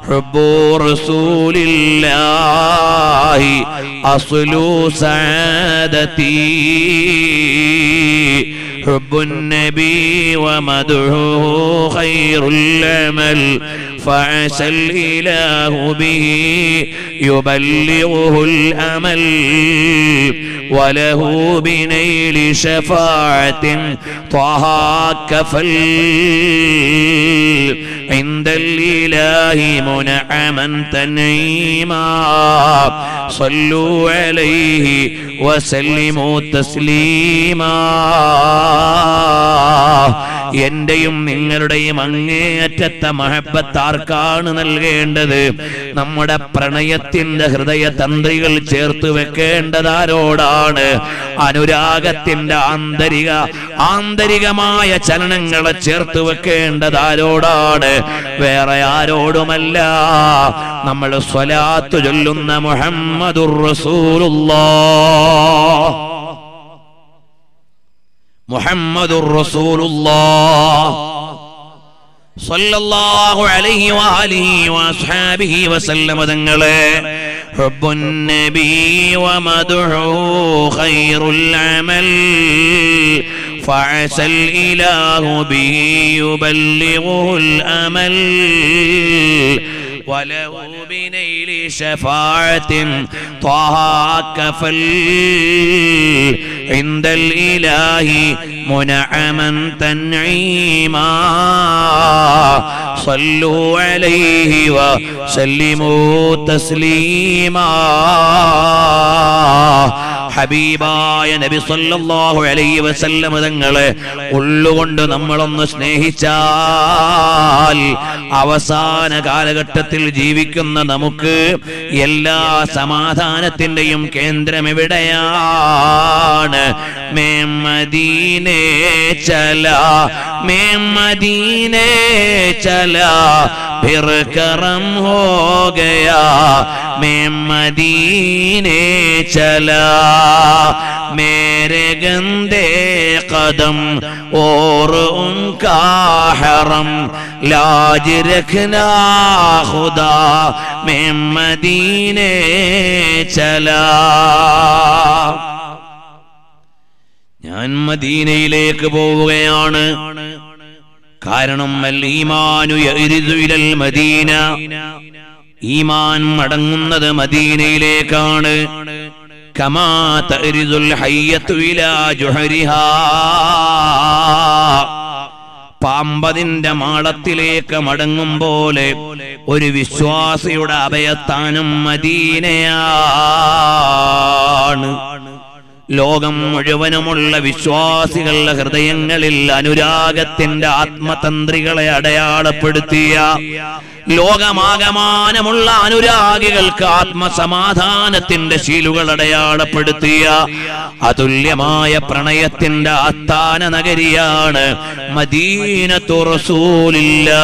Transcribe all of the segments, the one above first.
حب رسول الله أصل سعادتي حب النبي ومدعوه خير العمل فعسى الإله به يبلغه الأمل وله بنيل شفاعة طه كفل عند الإله منعما تنعيما صلوا عليه وسلموا تسليما എന്റെയും നിങ്ങളുടെയും അങ്ങേയറ്റത്തെ മഹബത്ത് ആർക്കാണ് നൽകേണ്ടത് നമ്മുടെ പ്രണയത്തിന്റെ ഹൃദയ തന്ത്രികൾ ചേർത്ത് വെക്കേണ്ടത് ആരോടാണ് അനുരാഗത്തിന്റെ ആന്തരിക ആന്തരികമായ ചലനങ്ങളെ ചേർത്ത് വെക്കേണ്ടത് ആരോടാണ് വേറെ ആരോടുമല്ല നമ്മൾ സ്വലാത്ത് ചൊല്ലുന്ന മുഹമ്മദുർ റസൂലുള്ളാഹ് മുഹമ്മദുർ റസൂലുള്ളാഹ് സല്ലല്ലാഹു അലൈഹി വആലിഹി വഅസ്ഹാബിഹി വസല്ലമ തങ്ങളെ ഹുബ്ബുൻ നബി വമദ്ഹു ഖൈറുൽ അമൽ فعسى الإله به يبلغه الأمل وله بنيل شفاعة طه كفل عند الإله منعما تنعيما صلوا عليه وسلموا تسليما ഹബീബായ നബി സല്ലല്ലാഹു അലൈഹി വസല്ലം തങ്ങളെ ഉള്ളുകൊണ്ട് നമ്മളൊന്ന് സ്നേഹിച്ചാൽ അവസാന കാലഘട്ടത്തിൽ ജീവിക്കുന്ന നമുക്ക് എല്ലാ സമാധാനത്തിന്റെയും കേന്ദ്രം എവിടെയാണ് മേം മദീനെ ചല മേം മദീനെ ചല फिर करम हो गया मैं मदीने चला मेरे गंदे कदम और उनका हरम लाज रखना खुदा मैं मदीने चला ഞാൻ മദീനയിലേക്ക് പോവുകയാണ് കാരണം അൽ ഈമാനു യരിദു ഇലൽ മദീന ഈമാൻ മടങ്ങുന്നത് മദീനയിലേക്കാണ് കമാ തരിദുൽ ഹയ്യത്തു ഇലാ ജുഹരിഹാ പാമ്പതിന്റെ മാളത്തിലേക്ക് മടങ്ങും പോലെ ഒരു വിശ്വാസിയുടെ അഭയത്താനും മദീനയാണ് ലോകം മുഴുവനുമുള്ള വിശ്വാസികളുടെ ഹൃദയങ്ങളിൽ അനുരാഗത്തിന്റെ ആത്മതന്ത്രികളെ അടയാളപ്പെടുത്തിയ ലോകമാകമാനമുള്ള അനുരാഗികൾക്ക് ആത്മസമാധാനത്തിന്റെ ശീലുകൾ അടയാളപ്പെടുത്തിയ അതുല്യമായ പ്രണയത്തിന്റെ ആസ്ഥാന നഗരിയാണ് മദീനത്തു റസൂലില്ലാ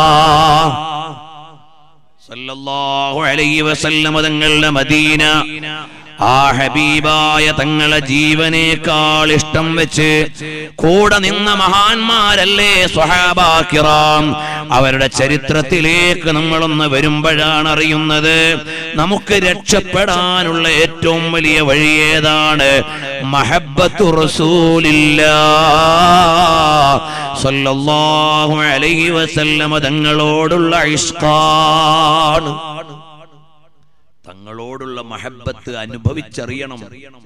സല്ലല്ലാഹു അലൈഹി വസല്ലമ തങ്ങളുടെ മദീന ആ ഹബീബായ തങ്ങളെ ജീവനേക്കാൾ ഇഷ്ടം വെച്ച് കൂടെ നിന്ന മഹാന്മാരല്ലേ സ്വഹാബാക്കിറാം അവരുടെ ചരിത്രത്തിലേക്ക് നമ്മളൊന്ന് വരുമ്പോഴാണ് അറിയുന്നത് നമുക്ക് രക്ഷപ്പെടാനുള്ള ഏറ്റവും വലിയ വഴി ഏതാണ് മഹബത്തു റസൂലില്ലാ സല്ലല്ലാഹു അലൈഹി വസല്ലമ തങ്ങളോടുള്ള ഇഷ്കാണ് തങ്ങളോടുള്ള മഹബത്ത് അനുഭവിച്ചറിയണം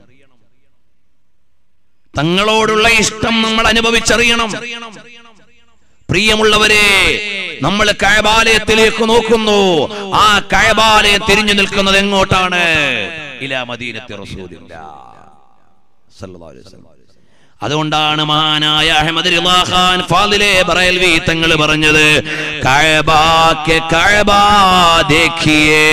തങ്ങളോടുള്ള ഇഷ്ടം നമ്മൾ അനുഭവിച്ചറിയണം പ്രിയമുള്ളവരെ നമ്മൾ കഴബാലയത്തിലേക്ക് നോക്കുന്നു ആ കഴബാലയം തിരിഞ്ഞു നിൽക്കുന്നത് എങ്ങോട്ടാണ് ഇലാ മദീനത്തെ റസൂലില്ലാ സല്ലല്ലാഹു അലൈഹി വസല്ലം അതുകൊണ്ടാണ് മഹാനായ അഹമ്മദ് റിളാ ഖാൻ ഫാദിലെ ബറേൽവി തങ്ങൾ പറഞ്ഞത് കഅബാക്കെ കഅബാ ദേഖിയേ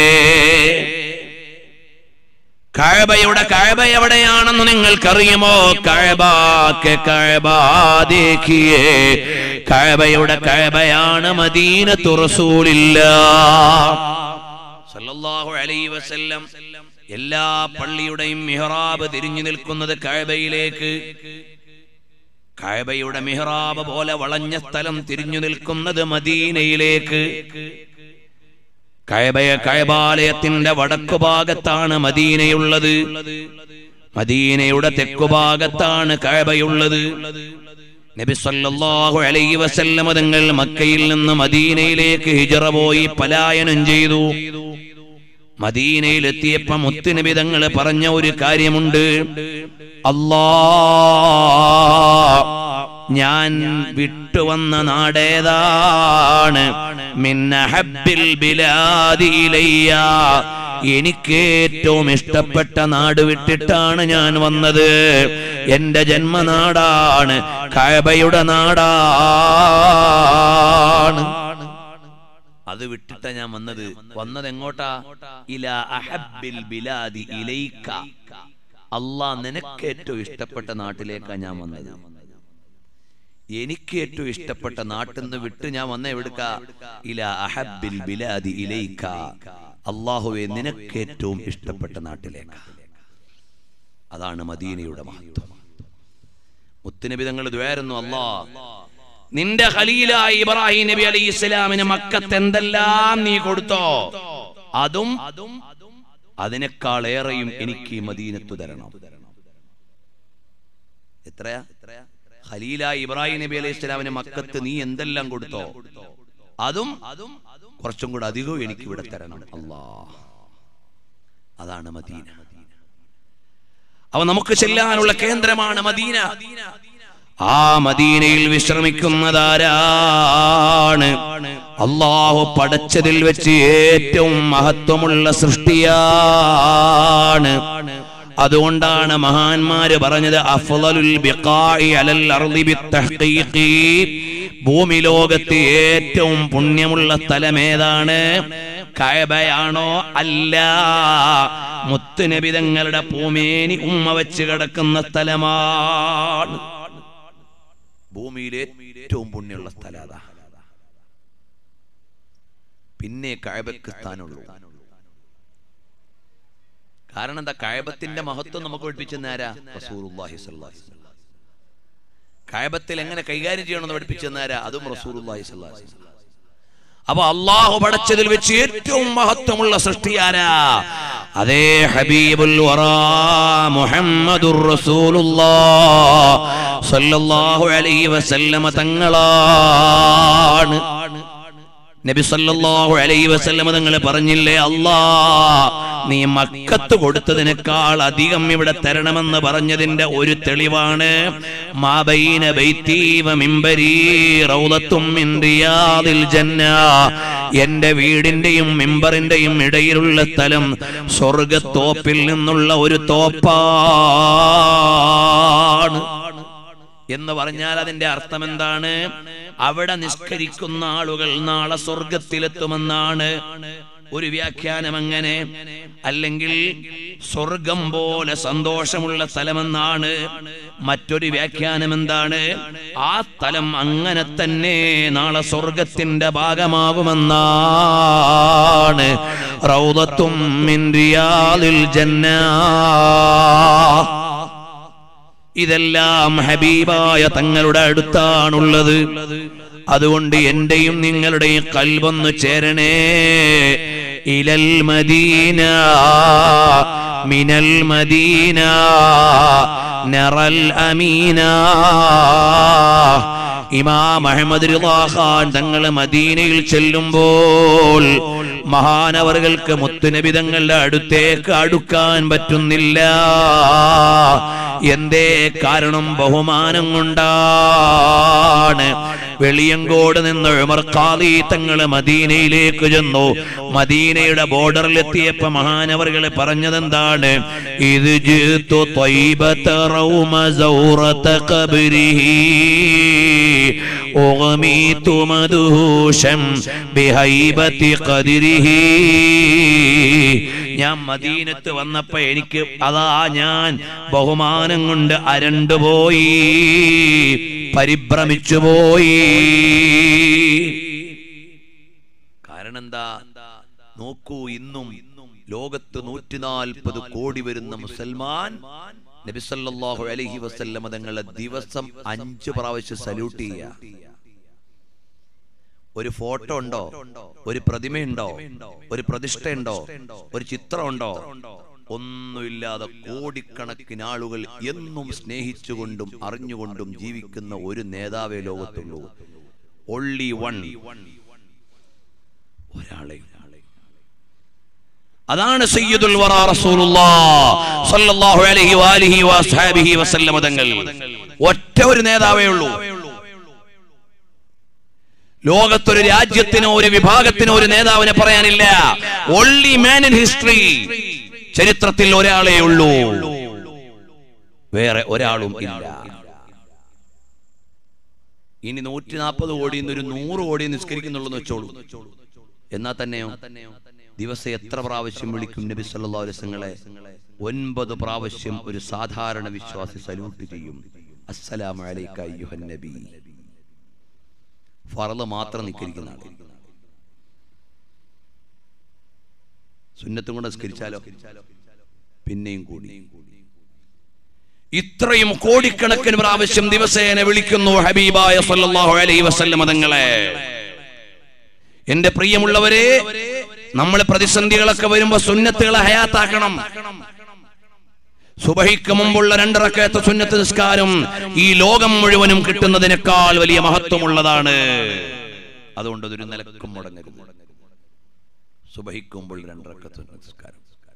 കഅബയുടെ കഅബ എവിടെയാണെന്ന് നിങ്ങൾക്കറിയുമോ കഅബാക്കെ കഅബാ ദേഖിയേ കഅബയുടെ കഅബയാണ് മദീനത്തു റസൂലില്ലാ സല്ലല്ലാഹു അലൈഹി വസല്ലം എല്ലാ പള്ളിയുടെയും മിഹ്റാബ് തിരിഞ്ഞു നിൽക്കുന്നത് കഅബയിലേക്ക് കഅബയുടെ മിഹ്റാബ് പോലെ വളഞ്ഞ സ്ഥലം തിരിഞ്ഞു നിൽക്കുന്നത് മദീനയിലേക്ക് കയബയ കയബാലയത്തിന്റെ വടക്കു ഭാഗത്താണ് മദീനയുള്ളത് മദീനയുടെ തെക്കുഭാഗത്താണ് കയബയുള്ളത് നബി സല്ലല്ലാഹു അലൈഹി വസല്ലമ തങ്ങൾ മക്കയിൽ നിന്ന് മദീനയിലേക്ക് ഹിജറ പോയി പലായനം ചെയ്തു മദീനയിൽ എത്തിയപ്പോ മുത്തുനബി തങ്ങൾ പറഞ്ഞ ഒരു കാര്യമുണ്ട് അല്ലാ ഞാൻ വിട്ടുവന്ന നാടേതാണ് മിന്നഹബ്ബിൽ ബിലാദി ഇലയ്യ എനിക്ക് ഏറ്റവും ഇഷ്ടപ്പെട്ട നാട് വിട്ടിട്ടാണ് ഞാൻ വന്നത് എന്റെ ജന്മനാടാണ് കയബയുടെ നാടാണ് അത് വിട്ടിട്ടാ ഞാൻ വന്നത് വന്നത് എങ്ങോട്ടാ ഇല അഹബ്ബിൽ ബിലാദി ഇലൈക്ക അല്ലാ നിനക്ക് ഏറ്റവും ഇഷ്ടപ്പെട്ട നാട്ടിലേക്കാ ഞാൻ വന്നത് എനിക്ക് ഏറ്റവും ഇഷ്ടപ്പെട്ട നാട്ടിൽ നിന്ന് വിട്ട് ഞാൻ വന്ന എവിടുക്ക ഇല അഹബ്ബിൽ ബിലാദി ഇലൈക്ക അള്ളാഹുവെ നിനക്ക് ഏറ്റവും ഇഷ്ടപ്പെട്ട നാട്ടിലേക്ക് അതാണ് മദീനയുടെ മഹത്വം മുത്തുനബി തങ്ങൾ ദ്വാരുന്നു അല്ലാ നിന്റെ ഖലീലായ ഇബ്രാഹിം നബി അലൈഹി ഇസ്ലാമിന് മക്കത്ത് എന്തെല്ലാം നീ കൊടുത്തോ അതും അതിനേക്കാളേറെയും എനിക്ക് ഈ മദീനത്തു തരണം എത്രയാ ഖലീലായ ഇബ്രാഹിം നബി അലൈഹി ഇസ്ലാമിന് മക്കത്ത് നീ എന്തെല്ലാം കൊടുത്തോ അതും അതും കുറച്ചും കൂടെ അധികവും എനിക്ക് ഇവിടെ തരണം അല്ലാ അതാണ് മദീന അവ നമുക്ക് ചെല്ലാനുള്ള കേന്ദ്രമാണ് മദീന ആ മദീനയിൽ വിശ്രമിക്കുന്നതാരാണ് അള്ളാഹു പടച്ചതിൽ വെച്ച് ഏറ്റവും മഹത്വമുള്ള സൃഷ്ടിയാണ് അതുകൊണ്ടാണ് മഹാന്മാര് പറഞ്ഞത് അഫ്ളലുൽ ബിഖാഇ അലൽ അർളി ബിത്തഹ്ഖീഖി ഭൂമി ലോകത്ത് ഏറ്റവും പുണ്യമുള്ള സ്ഥലം ഏതാണ് കയബയാണോ അല്ല മുത്തുനബിതങ്ങളുടെ പൂമേനി ഉമ്മ വെച്ച് കിടക്കുന്ന സ്ഥലമാണ് ഭൂമിയിലെ ഏറ്റവും പുണ്യമുള്ള സ്ഥലം അതാ പിന്നെ കയബക്ക് സ്ഥാനമുള്ളൂ കാരണം എന്താ കയബത്തിന്റെ മഹത്വം നമുക്ക് പഠിപ്പിച്ചെന്നാരാ റസൂലുള്ളാഹി സ്വല്ലല്ലാഹി അലൈഹി വസല്ലം കയബത്തിൽ എങ്ങനെ കൈകാര്യം ചെയ്യണമെന്ന് പഠിപ്പിച്ചെന്നാരാ അതും റസൂലുള്ളാഹി സ്വല്ലല്ലാഹി അലൈഹി വസല്ലം അപ്പൊ അള്ളാഹു പടച്ചതിൽ വെച്ച് ഏറ്റവും മഹത്വമുള്ള സൃഷ്ടിയാരാ അതേ ഹബീബുൽ വറാ മുഹമ്മദുർ റസൂലുള്ളാഹ് സ്വല്ലല്ലാഹു അലൈഹി വസല്ലമ തങ്ങളാണ് നബി സല്ലല്ലാഹു അലൈഹി വസല്ലമ തങ്ങൾ പറഞ്ഞില്ലേ അല്ലാ നീ മക്കത്ത് കൊടുത്തതിനേക്കാൾ അധികം ഇവിടെ തരണമെന്ന് പറഞ്ഞതിന്റെ ഒരു തെളിവാണ് മാബൈന ബൈത്തി വ മിമ്പരി റൗളത്തും മിൻ റിയാദിൽ ജന്ന എന്റെ വീടിന്റെയും മിമ്പറിന്റെയും ഇടയിലുള്ള സ്ഥലം സ്വർഗത്തോപ്പിൽ നിന്നുള്ള ഒരു തോപ്പാണ് എന്ന് പറഞ്ഞാൽ അതിന്റെ അർത്ഥം എന്താണ് അവിടെ നിഷ്കരിക്കുന്ന ആളുകൾ നാളെ സ്വർഗത്തിലെത്തുമെന്നാണ് ഒരു വ്യാഖ്യാനം അങ്ങനെ അല്ലെങ്കിൽ സ്വർഗം പോലെ സന്തോഷമുള്ള സ്ഥലമെന്നാണ് മറ്റൊരു വ്യാഖ്യാനം എന്താണ് ആ സ്ഥലം അങ്ങനെ തന്നെ നാളെ സ്വർഗത്തിന്റെ ഭാഗമാകുമെന്നാണ് റൗദത്തും മിൻ റിയാദിൽ ജന്നാ ഇതെല്ലാം ഹബീബായ തങ്ങളുടെ അടുത്താണുള്ളത് അതുകൊണ്ട് എന്റെയും നിങ്ങളുടെയും കൽവൊന്ന് ചേരണേ ഇലൽ മദീന മിനൽ മദീന നറൽ അമീന ഇമാം അഹമ്മദ് ഖാൻ തങ്ങൾ മദീനയിൽ ചെല്ലുമ്പോൾ മഹാനവറുകൾക്ക് മുത്തുനബി തങ്ങളുടെ അടുത്തേക്ക് അടുക്കാൻ പറ്റുന്നില്ല എന്തേ കാരണം ബഹുമാനം കൊണ്ടാണ് വെളിയങ്കോട് നിന്ന് ഉമർ ഖാദി തങ്ങള് മദീനയിലേക്ക് ചെന്നു മദീനയുടെ ബോർഡറിലെത്തിയപ്പോ മഹാനവറുകൾ പറഞ്ഞതെന്താണ് ഇത് ജിത്തു ത്വയ്ബത റൗമ സൗറത ഖബ്രിഹി أغميت مدهوشا بهيبة قدره ഞാൻ മദീനത്ത് വന്നപ്പോ എനിക്ക് അതാ ഞാൻ ബഹുമാനം കൊണ്ട് അരണ്ടുപോയി പരിഭ്രമിച്ചു പോയി കാരണം എന്താ നോക്കൂ ഇന്നും ലോകത്ത് നൂറ്റിനാൽപ്പത് കോടി വരുന്ന മുസൽമാൻ നബിസല്ലാഹു അലഹി വസല്ലമ തങ്ങളെ ദിവസം അഞ്ചു പ്രാവശ്യം സല്യൂട്ട് ചെയ്യുക ഒരു ഫോട്ടോ ഉണ്ടോ ഒരു പ്രതിമയുണ്ടോ ഒരു പ്രതിഷ്ഠയുണ്ടോ ഒരു ചിത്രമുണ്ടോ ഒന്നുമില്ലാതെ കോടിക്കണക്കിന് ആളുകൾ എന്നും സ്നേഹിച്ചുകൊണ്ടും അറിഞ്ഞുകൊണ്ടും ജീവിക്കുന്ന ഒരു നേതാവേ ലോകത്തുള്ളൂ ഒള്ളി വൺ ഒരാളെ അതാണ് സയ്യിദുൽ വറ റസൂലുള്ളാഹ് സ്വല്ലല്ലാഹു അലൈഹി വാലിഹി വസ്ഹാബിഹി വസല്ലമ തങ്ങൾ ഒറ്റ ഒരു നേതാവേ ഉള്ളൂ ലോകത്തൊരു രാജ്യത്തിനോ ഒരു വിഭാഗത്തിനോ ഒരു നേതാവിനെ പറയാനില്ല ഒള്ളി മാൻ ഇൻ ഹിസ്റ്ററി ചരിത്രത്തിൽ ഒരാളേ ഉള്ളൂ വേറെ ഒരാളും ഇല്ല ഇനി നൂറ്റി നാൽപ്പത് കോടി ഒരു നൂറ് കോടി നിസ്കരിക്കുന്നുള്ളൂ വെച്ചോളൂ എന്നാ തന്നെയോ ദിവസം എത്ര പ്രാവശ്യം വിളിക്കും നബി സല്ലല്ലാഹു അലൈഹി വസല്ലങ്ങളെ ഒൻപത് പ്രാവശ്യം ഒരു സാധാരണ വിശ്വാസി സല്യൂട്ട് ചെയ്യും അസ്സലാമു അലൈക അയ്യുഹൻ നബി ഫറള് മാത്രം നിക്കരിക്കുന്ന ആള് സുന്നത്തും കൊണ്ട് നിസ്കരിച്ചാലോ പിന്നെയും കൂടി ഇത്രയും കോടിക്കണക്കിന് പ്രാവശ്യം ദിവസേന വിളിക്കുന്നു ഹബീബായ സല്ലല്ലാഹു അലൈഹി വസല്ലം തങ്ങളെ എന്റെ പ്രിയമുള്ളവരെ നമ്മൾ പ്രതിസന്ധികളൊക്കെ വരുമ്പോ സുന്നത്തുകളെ ഹയാത്താക്കണം സുബഹിക്ക് മുമ്പുള്ള രണ്ടിറക്കത്തെ സുന്നത്ത് നിസ്കാരം ഈ ലോകം മുഴുവനും കിട്ടുന്നതിനേക്കാൾ വലിയ മഹത്വമുള്ളതാണ് അതുകൊണ്ട് അതൊരു നിലക്കും മുടങ്ങരുത് സുബഹിക്കുമ്പോൾ രണ്ടിറക്കത്ത് നിസ്കാരം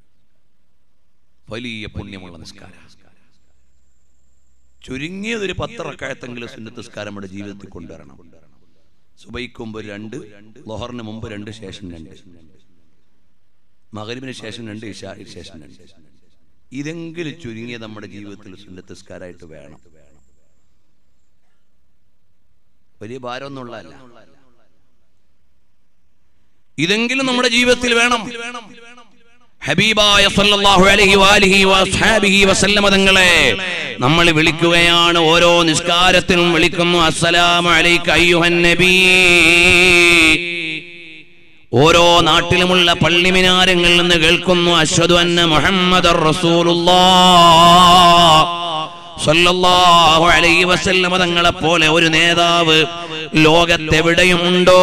വലിയ പുണ്യമുള്ള നിസ്കാരം ചുരുങ്ങിയതൊരു പത്ത് റക്കായത്തെങ്കിലും സുന്നത്ത് നിസ്കാരം നമ്മുടെ ജീവിതത്തിൽ കൊണ്ടുവരണം സുബൈക്ക് മുമ്പ് രണ്ട് ലൊഹറിന് മുമ്പ് രണ്ട് ശേഷം രണ്ട് മകരിവിന് ശേഷം രണ്ട് ഇഷ ശേഷം രണ്ട് ഇതെങ്കിലും ചുരുങ്ങിയ നമ്മുടെ ജീവിതത്തിൽ സുന്നത്തസ്കാരായിട്ട് വേണം വലിയ ഭാരമൊന്നുള്ളതല്ല ഇതെങ്കിലും നമ്മുടെ ജീവിതത്തിൽ വേണം ഹബീബായ സല്ലല്ലാഹു അലൈഹി വാലിഹി വസ്ഹാബിഹി വസല്ലമ തങ്ങളെ നമ്മൾ വിളിക്കുകയാണ് ഓരോ നിസ്കാരത്തിനും വിളിക്കുന്നു അസ്സലാമു അലൈക അയ്യുഹൻ നബീ ഓരോ നാട്ടിലുമുള്ള പള്ളിമിനാരങ്ങളിൽ നിന്ന് കേൾക്കുന്നു അശ്വതു അന്ന മുഹമ്മദ് സല്ലല്ലാഹു അലൈഹി വസല്ലമ തങ്ങളെ പോലെ ഒരു നേതാവ് ലോകത്തെവിടെയും ഉണ്ടോ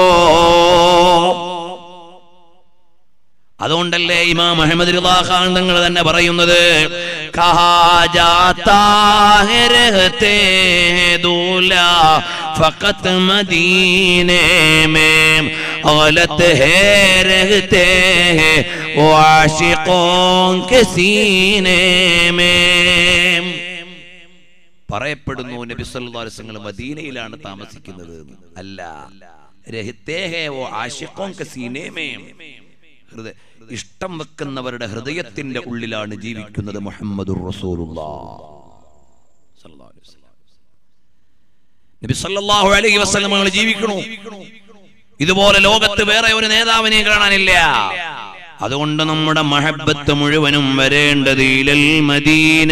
അതുകൊണ്ടല്ലേ ഇമാം അഹമ്മദ് റിളാ ഖാൻ തങ്ങൾ തന്നെ പറയുന്നത് കഹാ ജാതാ ഹെ രഹത്തെ ദൂല ഫഖത് മദീനെ മേ गलत है रहते हैं वो आशिकों के सीने में പറയപ്പെടുന്നു നബി സല്ലല്ലാഹു അലൈഹി വസല്ലം മദീനയിലാണ് താമസിക്കുന്നത് എന്ന്. അല്ല രഹത്തെ ഹേ വോ ആശിഖോं के सीने में ഹൃദയ ഇഷ്ടം വെക്കുന്നവരുടെ ഹൃദയത്തിന്റെ ഉള്ളിലാണ് ജീവിക്കുന്നത് മുഹമ്മദുർ റസൂലുള്ളാഹ് സല്ലല്ലാഹു അലൈഹി വസല്ലം. നബി സല്ലല്ലാഹു അലൈഹി വസല്ലം ഞങ്ങൾ ജീവിക്കണു ഇതുപോലെ ലോകത്ത് വേറെ ഒരു നേതാവിനെ കാണാനില്ല അതുകൊണ്ട് നമ്മുടെ മഹബത്ത് മുഴുവനും വരേണ്ടത് ഇലൽ മദീന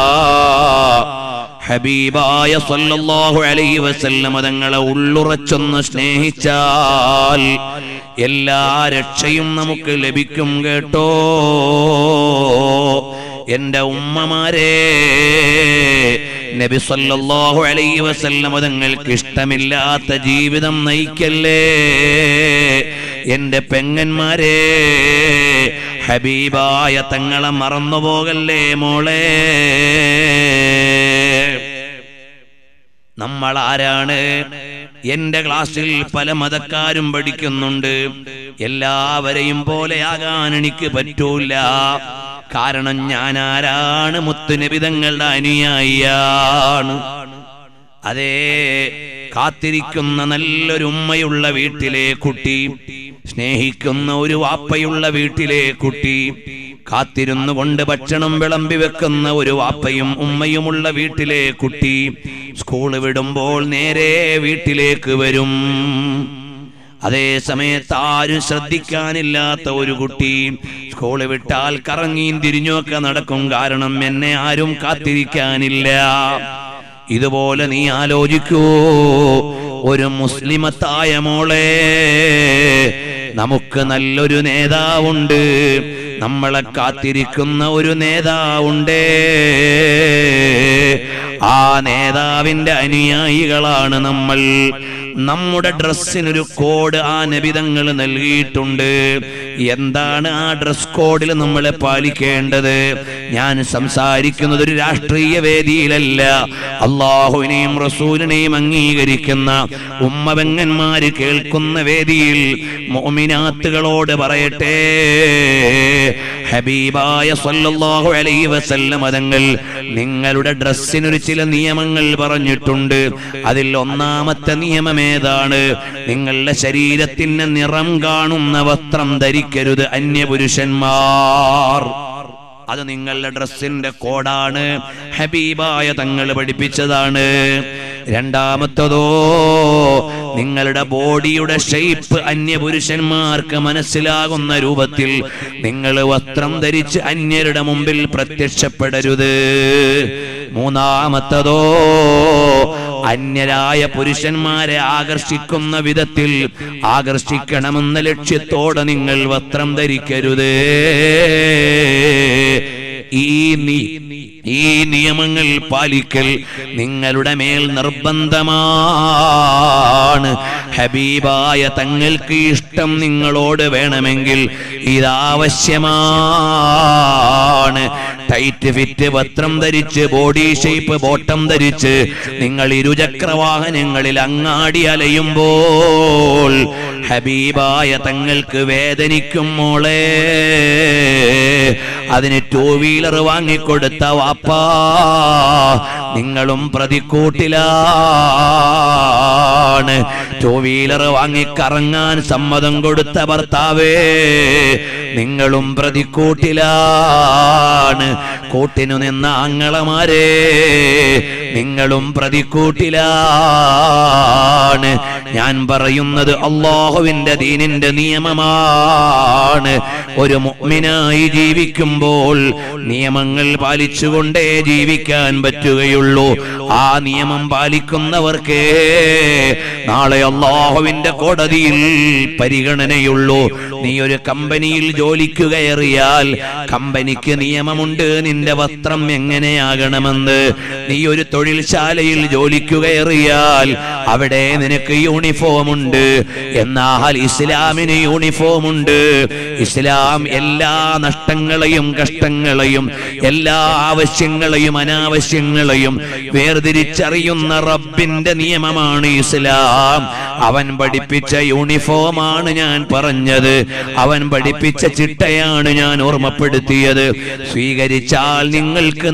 ഹബീബായ സല്ലല്ലാഹു അലൈഹി വസല്ലം തങ്ങളെ ഉള്ളുറച്ചൊന്ന് സ്നേഹിച്ചാൽ എല്ലാ രക്ഷയും നമുക്ക് ലഭിക്കും കേട്ടോ എന്റെ ഉമ്മമാരെ നബി സല്ലല്ലാഹു അലൈഹി വസല്ലം തങ്ങൾക്ക് ഇഷ്ടമില്ലാത്ത ജീവിതം നയിക്കല്ലേ എന്റെ പെങ്ങന്മാരെ ഹബീബായ തങ്ങളെ മറന്നുപോകല്ലേ മോളെ നമ്മൾ ആരാണ് എന്റെ ക്ലാസ്സിൽ പല മതക്കാരും പഠിക്കുന്നുണ്ട് എല്ലാവരെയും പോലെയാകാൻ എനിക്ക് പറ്റൂല കാരണം ഞാൻ ആരാണ് മുത്തുനിബിതങ്ങളുടെ അനുയായിയാണ് അതേ കാത്തിരിക്കുന്ന നല്ലൊരു ഉമ്മയുള്ള വീട്ടിലെ കുട്ടി സ്നേഹിക്കുന്ന ഒരു വാപ്പയുള്ള വീട്ടിലെ കുട്ടി കാത്തിരുന്നു കൊണ്ട് ഭക്ഷണം വിളമ്പി വെക്കുന്ന ഒരു വാപ്പയും ഉമ്മയുമുള്ള വീട്ടിലെ കുട്ടി സ്കൂള് വിടുമ്പോൾ നേരെ വീട്ടിലേക്ക് വരും അതേ സമയത്ത് ആരും ശ്രദ്ധിക്കാനില്ലാത്ത ഒരു കുട്ടി സ്കൂള് വിട്ടാൽ കറങ്ങിയും തിരിഞ്ഞൊക്കെ നടക്കും കാരണം എന്നെ ആരും കാത്തിരിക്കാനില്ല ഇതുപോലെ നീ ആലോചിക്കൂ ഒരു മുസ്ലിമത്തായ മോളെ നമുക്ക് നല്ലൊരു നേതാവുണ്ട് നമ്മളെ കാത്തിരിക്കുന്ന ഒരു നേതാവുണ്ട് ആ നേതാവിന്റെ അനുയായികളാണ് നമ്മൾ നമ്മുടെ ഡ്രസ്സിനൊരു കോഡ് ആ നബിതങ്ങൾ നൽകിയിട്ടുണ്ട് എന്താണ് ആ ഡ്രസ് കോഡിൽ നമ്മൾ പാലിക്കേണ്ടത് ഞാൻ സംസാരിക്കുന്നത് ഒരു രാഷ്ട്രീയ വേദിയിലല്ല അള്ളാഹുവിനെയും റസൂലിനെയും അംഗീകരിക്കുന്ന ഉമ്മവെങ്ങന്മാര് കേൾക്കുന്ന വേദിയിൽ മോമിനാത്തുകളോട് പറയട്ടെ ഹബീബായ സല്ലല്ലാഹു അലൈഹി വസല്ലം തങ്ങൾ നിങ്ങളുടെ ഡ്രസ്സിനൊരു ചില നിയമങ്ങൾ പറഞ്ഞിട്ടുണ്ട് അതിൽ ഒന്നാമത്തെ നിയമം ഏതാണ് നിങ്ങളുടെ ശരീരത്തിന് നിറം കാണുന്ന വസ്ത്രം ധരിക്കരുത് അന്യപുരുഷന്മാർ അത് നിങ്ങളുടെ ഡ്രസ്സിന്റെ കോഡാണ് ഹബീബായ തങ്ങൾ പഠിപ്പിച്ചതാണ് രണ്ടാമത്തതോ നിങ്ങളുടെ ബോഡിയുടെ ഷേപ്പ് അന്യപുരുഷന്മാർക്ക് മനസ്സിലാകുന്ന രൂപത്തിൽ നിങ്ങൾ വസ്ത്രം ധരിച്ച് അന്യരുടെ മുമ്പിൽ പ്രത്യക്ഷപ്പെടരുത് മൂന്നാമത്തതോ അന്യരായ പുരുഷന്മാരെ ആകർഷിക്കുന്ന വിധത്തിൽ ആകർഷിക്കണമെന്ന ലക്ഷ്യത്തോടെ നിങ്ങൾ വസ്ത്രം ധരിക്കരുത് ഈ നീ ഈ നിയമങ്ങൾ പാലിക്കൽ നിങ്ങളുടെ മേൽ നിർബന്ധമാണ് ഹബീബായ തങ്ങൾക്ക് ഇഷ്ടം നിങ്ങളോട് വേണമെങ്കിൽ ഇതാവശ്യമാണ് ടൈറ്റ് ഫിറ്റ് വസ്ത്രം ധരിച്ച് ബോഡി ഷേപ്പ് ബോട്ടം ധരിച്ച് നിങ്ങൾ ഇരുചക്ര വാഹനങ്ങളിൽ അങ്ങാടി അലയുമ്പോൾ ഹബീബായ തങ്ങൾക്ക് വേദനിക്കും മോളെ അതിന് ടൂ വീലർ വാങ്ങിക്കൊടുത്ത വാപ്പാ നിങ്ങളും പ്രതിക്കൂട്ടിലാണ് ടൂ വീലർ വാങ്ങിക്കറങ്ങാൻ സമ്മതം കൊടുത്ത ഭർത്താവേ നിങ്ങളും പ്രതിക്കൂട്ടിലാണ് കൂട്ടിനു നിന്ന ആങ്ങളമാരെ നിങ്ങളും പ്രതിക്കൂട്ടിലാണ് ഞാൻ പറയുന്നത് അള്ളാഹുവിന്റെ ദീനിന്റെ നിയമമാണ് ഒരു മുഅ്മിനായി ജീവിക്കുമ്പോൾ നിയമങ്ങൾ പാലിച്ചുകൊണ്ടേ ജീവിക്കാൻ പറ്റുകയുള്ളൂ ആ നിയമം പാലിക്കുന്നവർക്ക് നാളെ അള്ളാഹുവിന്റെ കോടതിയിൽ പരിഗണനയുള്ളൂ നീ ഒരു കമ്പനിയിൽ ജോലിക്ക് കയറിയാൽ കമ്പനിക്ക് നിയമമുണ്ട് നിന്റെ വസ്ത്രം എങ്ങനെയാകണമെന്ന് നീ ഒരു തൊഴിൽശാലയിൽ ജോലിക്ക് കയറിയാൽ അവിടെ നിനക്ക് യൂണിഫോം ഉണ്ട് എന്നാൽ ഇസ്ലാമിന് യൂണിഫോം ഉണ്ട് ഇസ്ലാം എല്ലാ നഷ്ടങ്ങളെയും കഷ്ടങ്ങളെയും എല്ലാ ആവശ്യങ്ങളെയും അനാവശ്യങ്ങളെയും വേർതിരിച്ചറിയുന്ന റബ്ബിന്റെ നിയമമാണ് ഇസ്ലാം അവൻ പഠിപ്പിച്ച യൂണിഫോമാണ് ഞാൻ പറഞ്ഞത് അവൻ പഠിപ്പിച്ച ചിട്ടയാണ് ഞാൻ ഓർമ്മപ്പെടുത്തിയത് സ്വീകരിച്ചാൽ നിങ്ങൾക്ക്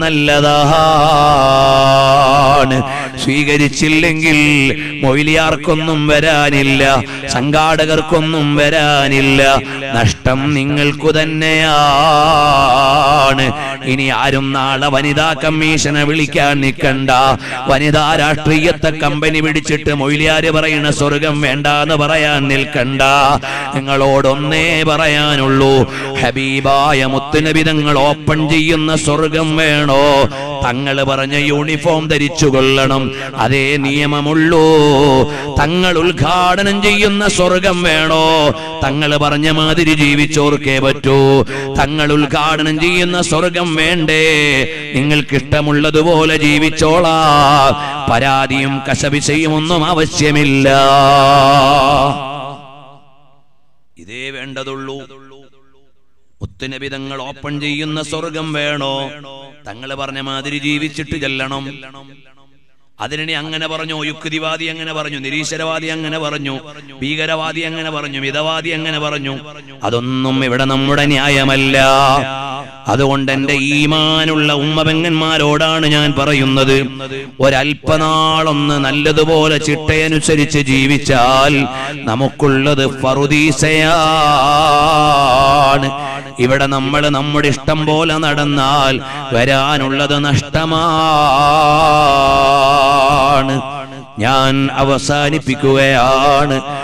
നല്ലതാണ് സ്വീകരിച്ചില്ലെങ്കിൽ മൊയിലിയാർക്കൊന്നും വരാനില്ല സംഘാടകർക്കൊന്നും വരാനില്ല നഷ്ടം നിങ്ങൾക്കു തന്നെയാണ് ഇനി ആരും നാളെ വനിതാ കമ്മീഷനെ വിളിക്കാൻ നിൽക്കണ്ട വനിതാ രാഷ്ട്രീയത്തെ കമ്പനി പിടിച്ചിട്ട് മൊയിലിയാര് പറയുന്ന സ്വർഗം വേണ്ടാന്ന് പറയാൻ നിൽക്കണ്ട നിങ്ങളോടൊന്നേ പറയാനുള്ളൂ ഹബീബായ മുത്തുനബിതങ്ങൾ ഓപ്പൺ ചെയ്യുന്ന സ്വർഗം വേണോ തങ്ങൾ പറഞ്ഞ യൂണിഫോം ധരിച്ചു കൊള്ളണം അതേ നിയമമുള്ളൂ തങ്ങൾ ഉദ്ഘാടനം ചെയ്യുന്ന സ്വർഗം വേണോ തങ്ങൾ പറഞ്ഞ മാതിരി ജീവിച്ചോർക്കേ പറ്റൂ തങ്ങൾ ഉദ്ഘാടനം ചെയ്യുന്ന സ്വർഗം വേണ്ടേ നിങ്ങൾക്ക് ഇഷ്ടമുള്ളതുപോലെ ജീവിച്ചോളാ പരാതിയും കശപിശയും ഒന്നും ആവശ്യമില്ല ഇതേ വേണ്ടതുള്ളൂ മുത്തുനബി തങ്ങൾ ഓപ്പൺ ചെയ്യുന്ന സ്വർഗം വേണോ തങ്ങൾ പറഞ്ഞ മാതിരി ജീവിച്ചിട്ട് ചെല്ലണം അതിനെ അങ്ങനെ പറഞ്ഞു യുക്തിവാദി അങ്ങനെ പറഞ്ഞു നിരീശ്വരവാദി അങ്ങനെ പറഞ്ഞു ഭീകരവാദി അങ്ങനെ പറഞ്ഞു മിതവാദി അങ്ങനെ പറഞ്ഞു അതൊന്നും ഇവിടെ നമ്മുടെ ന്യായമല്ല അതുകൊണ്ട് എന്റെ ഈമാനുള്ള ഉമ്മപെങ്ങന്മാരോടാണ് ഞാൻ പറയുന്നത് ഒരല്പനാളൊന്ന് നല്ലതുപോലെ ചിട്ടയനുസരിച്ച് ജീവിച്ചാൽ നമുക്കുള്ളത് ഫറുദീസയാണ് ഇവിടെ നമ്മൾ നമ്മുടെ ഇഷ്ടം പോലെ നടന്നാൽ വരാനുള്ളത് നഷ്ടമാണ് ഞാൻ അവസാനിപ്പിക്കുകയാണ്